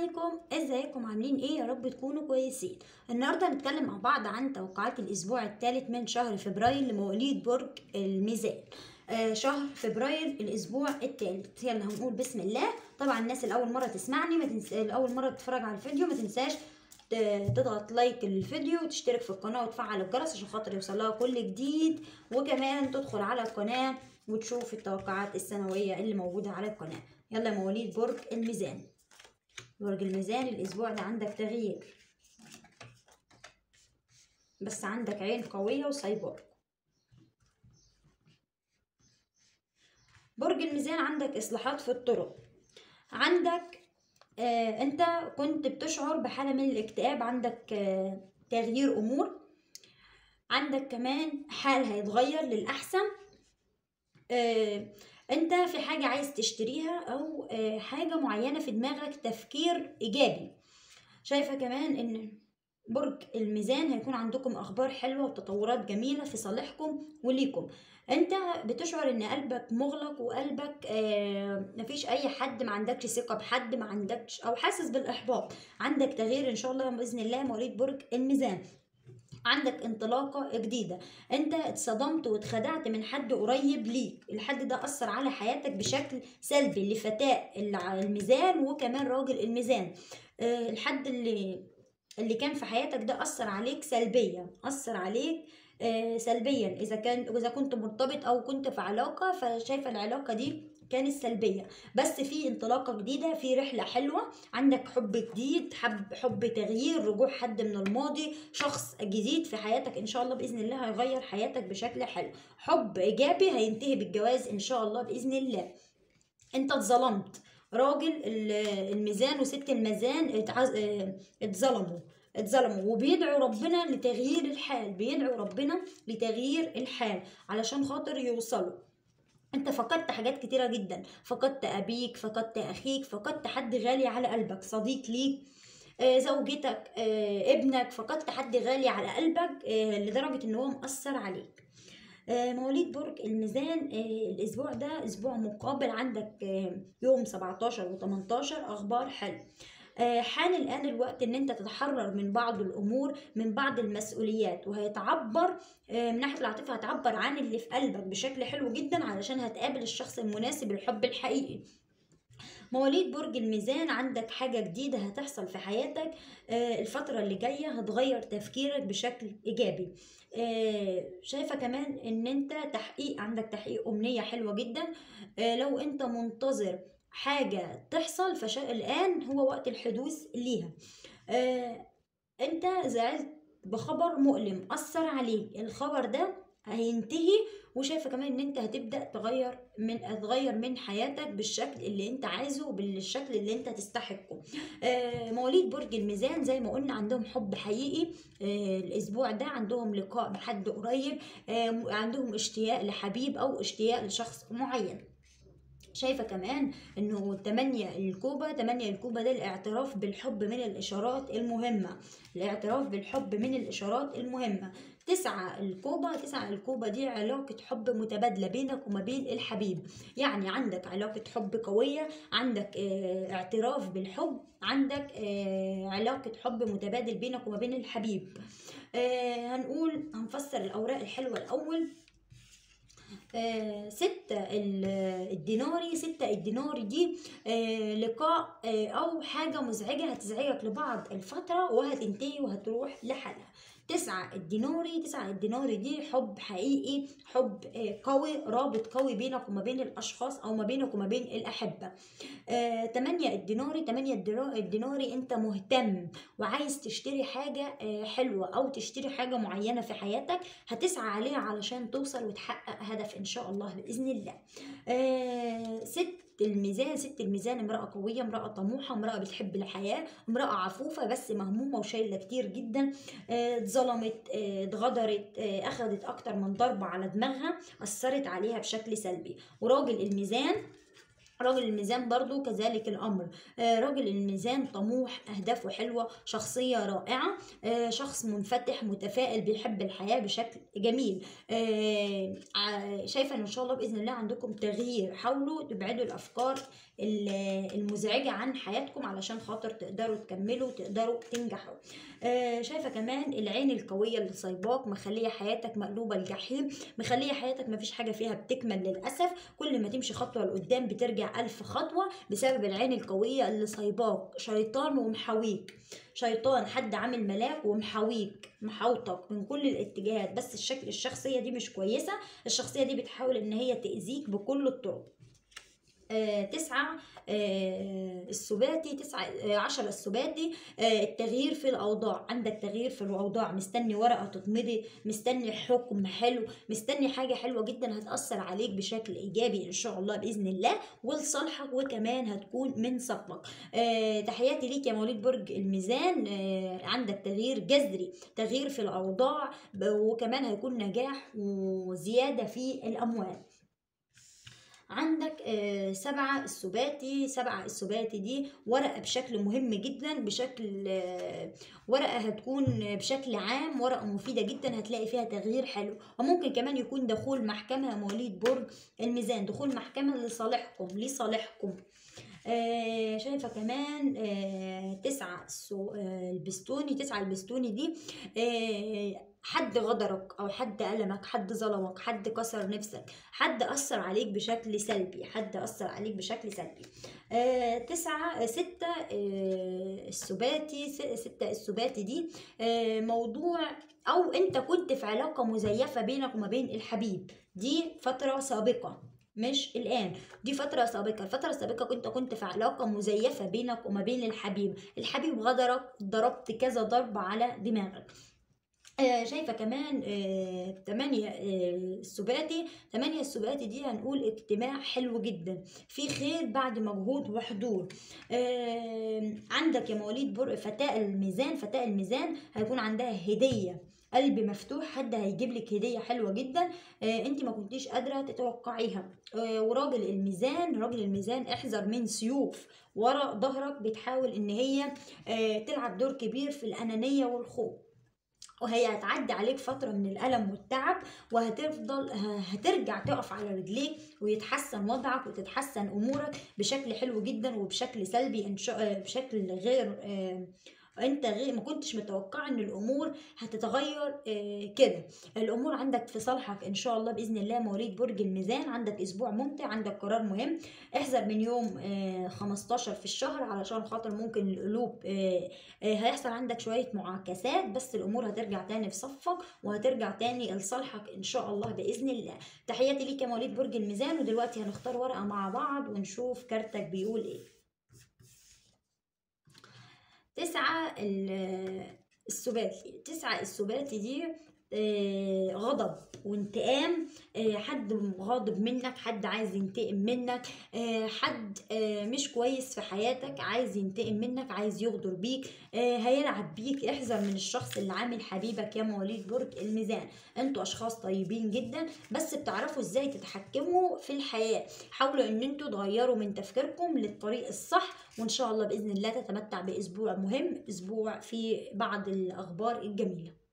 عليكم ازيكم عاملين ايه يا رب تكونوا كويسين النهارده هنتكلم مع بعض عن توقعات الاسبوع الثالث من شهر فبراير لمواليد برج الميزان آه شهر فبراير الاسبوع الثالث يلا هنقول بسم الله طبعا الناس اللي اول مره تسمعني ما تنسى اول مره تتفرج على الفيديو ما تنساش ت- تضغط لايك للفيديو وتشترك في القناه وتفعل الجرس عشان خاطر يوصلها كل جديد وكمان تدخل على القناه وتشوف التوقعات السنويه اللي موجوده على القناه يلا يا مواليد برج الميزان برج الميزان الأسبوع ده عندك تغيير بس عندك عين قوية وسايبر برج الميزان عندك إصلاحات في الطرق عندك آه أنت كنت بتشعر بحالة من الاكتئاب عندك آه تغيير أمور عندك كمان حال هيتغير للأحسن آه انت في حاجة عايز تشتريها او آه، حاجة معينة في دماغك تفكير ايجابي شايفة كمان ان برج الميزان هيكون عندكم اخبار حلوة وتطورات جميلة في صالحكم وليكم انت بتشعر ان قلبك مغلق وقلبك آه مفيش اي حد ما عندكش ثقة بحد ما عندكش او حاسس بالاحباط عندك تغيير ان شاء الله باذن الله مواليد برج الميزان عندك انطلاقة جديدة انت اتصدمت واتخدعت من حد قريب ليك الحد ده اثر على حياتك بشكل سلبي لفتاة الع- الميزان وكمان راجل الميزان آه، الحد اللي اللي كان في حياتك ده اثر عليك سلبيا اثر عليك آه، سلبيا اذا كان اذا كنت مرتبط او كنت في علاقة فشايفة العلاقة دي كانت سلبية بس في انطلاقة جديدة في رحلة حلوة عندك حب جديد حب حب تغيير رجوع حد من الماضي شخص جديد في حياتك ان شاء الله باذن الله هيغير حياتك بشكل حلو حب ايجابي هينتهي بالجواز ان شاء الله باذن الله انت اتظلمت راجل ال- الميزان وست الميزان اتعز- اه، اتظلموا اتظلموا وبيدعوا ربنا لتغيير الحال بيدعوا ربنا لتغيير الحال علشان خاطر يوصلوا انت فقدت حاجات كتيرة جدا فقدت ابيك فقدت اخيك فقدت حد غالي على قلبك صديق ليك آه، زوجتك آه، ابنك فقدت حد غالي على قلبك آه، لدرجة ان هو مأثر عليك آه، مواليد برج الميزان آه، الاسبوع ده اسبوع مقابل عندك آه، يوم 17 و 18 اخبار حلو آه، حان الان الوقت ان انت تتحرر من بعض الامور من بعض المسؤوليات وهيتعبر آه، من ناحيه العاطفه هتعبر عن اللي في قلبك بشكل حلو جدا علشان هتقابل الشخص المناسب الحب الحقيقي مواليد برج الميزان عندك حاجة جديدة هتحصل في حياتك آه، الفترة اللي جاية هتغير تفكيرك بشكل إيجابي آه، شايفة كمان إن أنت تحقيق عندك تحقيق أمنية حلوة جدا آه، لو أنت منتظر حاجة تحصل فالآن هو وقت الحدوث ليها آه، أنت زعلت بخبر مؤلم أثر عليك الخبر ده هينتهي وشايفه كمان ان انت هتبدا تغير من تغير من حياتك بالشكل اللي انت عايزه وبالشكل اللي انت تستحقه آه مواليد برج الميزان زي ما قلنا عندهم حب حقيقي آه الاسبوع ده عندهم لقاء بحد قريب آه عندهم اشتياق لحبيب او اشتياق لشخص معين شايفة كمان انه تمانية الكوبا تمانية الكوبا ده الاعتراف بالحب من الاشارات المهمة الاعتراف بالحب من الاشارات المهمة تسعة الكوبا تسعة الكوبا دي علاقة حب متبادلة بينك وما بين الحبيب يعني عندك علاقة حب قوية عندك اه اعتراف بالحب عندك اه علاقة حب متبادل بينك وما بين الحبيب اه هنقول هنفسر الأوراق الحلوة الأول آه، ستة ال- الديناري ستة الديناري دي آه، لقاء آه، أو حاجة مزعجة هتزعجك لبعض الفترة وهتنتهي وهتروح لحالها تسعة الديناري تسعة الديناري دي حب حقيقي حب آه، قوي رابط قوي بينك وما بين الأشخاص أو ما بينك وما بين الأحبة آه، تمانية الديناري تمانية الدرا- الديناري أنت مهتم وعايز تشتري حاجة آه، حلوة أو تشتري حاجة معينة في حياتك هتسعى عليها علشان توصل وتحقق هدف ان شاء الله باذن الله آه ست الميزان ست الميزان امرأة قوية امرأة طموحة امرأة بتحب الحياة امرأة عفوفة بس مهمومة وشايلة كتير جدا آه، اتظلمت آه، اتغدرت آه، اخدت اكتر من ضربة على دماغها اثرت عليها بشكل سلبي وراجل الميزان راجل الميزان برضو كذلك الأمر آه، راجل الميزان طموح أهدافه حلوة شخصية رائعة آه، شخص منفتح متفائل بيحب الحياة بشكل جميل آه، ع- شايفة إن شاء الله بإذن الله عندكم تغيير حاولوا تبعدوا الأفكار ال- المزعجة عن حياتكم علشان خاطر تقدروا تكملوا تقدروا تنجحوا آه شايفة كمان العين القوية اللي صايباك مخلية حياتك مقلوبة الجحيم مخلية حياتك مفيش حاجة فيها بتكمل للأسف كل ما تمشي خطوة لقدام بترجع ألف خطوة بسبب العين القوية اللي صايباك شيطان ومحاويك شيطان حد عامل ملاك ومحاويك محاوطك من كل الاتجاهات بس الشكل الشخصية دي مش كويسة الشخصية دي بتحاول ان هي تأذيك بكل الطرق آه تسعة آه السباتي تسعة آه عشرة السباتي آه التغيير في الأوضاع عندك تغيير في الأوضاع مستني ورقة تتمضي مستني حكم حلو مستني حاجة حلوة جدا هتأثر عليك بشكل إيجابي إن شاء الله بإذن الله ولصالحك وكمان هتكون من صفك آه تحياتي ليك يا مواليد برج الميزان آه عندك تغيير جذري تغيير في الأوضاع ب- وكمان هيكون نجاح وزيادة في الأموال عندك آه، سبعة السباتي سبعة السباتي دي ورقة بشكل مهم جدا بشكل آه، ورقة هتكون بشكل عام ورقة مفيدة جدا هتلاقي فيها تغيير حلو وممكن كمان يكون دخول محكمة يا مواليد برج الميزان دخول محكمة لصالحكم لصالحكم آه شايفة كمان آه تسعة السو- آه البستوني تسعة البستوني دي آه حد غدرك او حد ألمك حد ظلمك حد كسر نفسك حد أثر عليك بشكل سلبي حد أثر عليك بشكل سلبي آه تسعة آه، ستة آه السباتي س- ستة السباتي دي آه موضوع أو أنت كنت في علاقة مزيفة بينك وما بين الحبيب دي فترة سابقة مش الآن دي فترة سابقة الفترة السابقة كنت كنت في علاقة مزيفة بينك وما بين الحبيب الحبيب غدرك ضربت كذا ضربة على دماغك آه شايفة كمان آه تمانية آه السباتي تمانية السباتي دي هنقول اجتماع حلو جدا في خير بعد مجهود وحضور آه عندك يا مواليد بر فتاة الميزان فتاة الميزان هيكون عندها هدية قلب مفتوح حد هيجيب لك هدية حلوة جدا آه انت ما كنتيش قادرة تتوقعيها آه وراجل الميزان راجل الميزان احذر من سيوف ورا ظهرك بتحاول ان هي آه تلعب دور كبير في الأنانية والخوف وهي هتعدي عليك فترة من الألم والتعب وهتفضل ه- هترجع تقف على رجليك ويتحسن وضعك وتتحسن أمورك بشكل حلو جدا وبشكل سلبي إن شاء آه، بشكل غير آه، انت غير ما كنتش متوقع ان الامور هتتغير آه، كده الامور عندك في صالحك ان شاء الله باذن الله مواليد برج الميزان عندك اسبوع ممتع عندك قرار مهم احذر من يوم آه، 15 في الشهر علشان خاطر ممكن القلوب آه، آه، هيحصل عندك شوية معاكسات بس الأمور هترجع تاني في صفك وهترجع تاني لصالحك إن شاء الله بإذن الله تحياتي ليك يا مواليد برج الميزان ودلوقتي هنختار ورقة مع بعض ونشوف كارتك بيقول إيه تسعة ال- السباتي تسعة السباتي دي آه، غضب وانتقام آه، حد غاضب منك حد عايز ينتقم منك آه، حد آه، مش كويس في حياتك عايز ينتقم منك عايز يغدر بيك آه، هيلعب بيك احذر من الشخص اللي عامل حبيبك يا مواليد برج الميزان انتوا اشخاص طيبين جدا بس بتعرفوا ازاي تتحكموا في الحياة حاولوا ان انتوا تغيروا من تفكيركم للطريق الصح وان شاء الله باذن الله تتمتع باسبوع مهم اسبوع فيه بعض الاخبار الجميله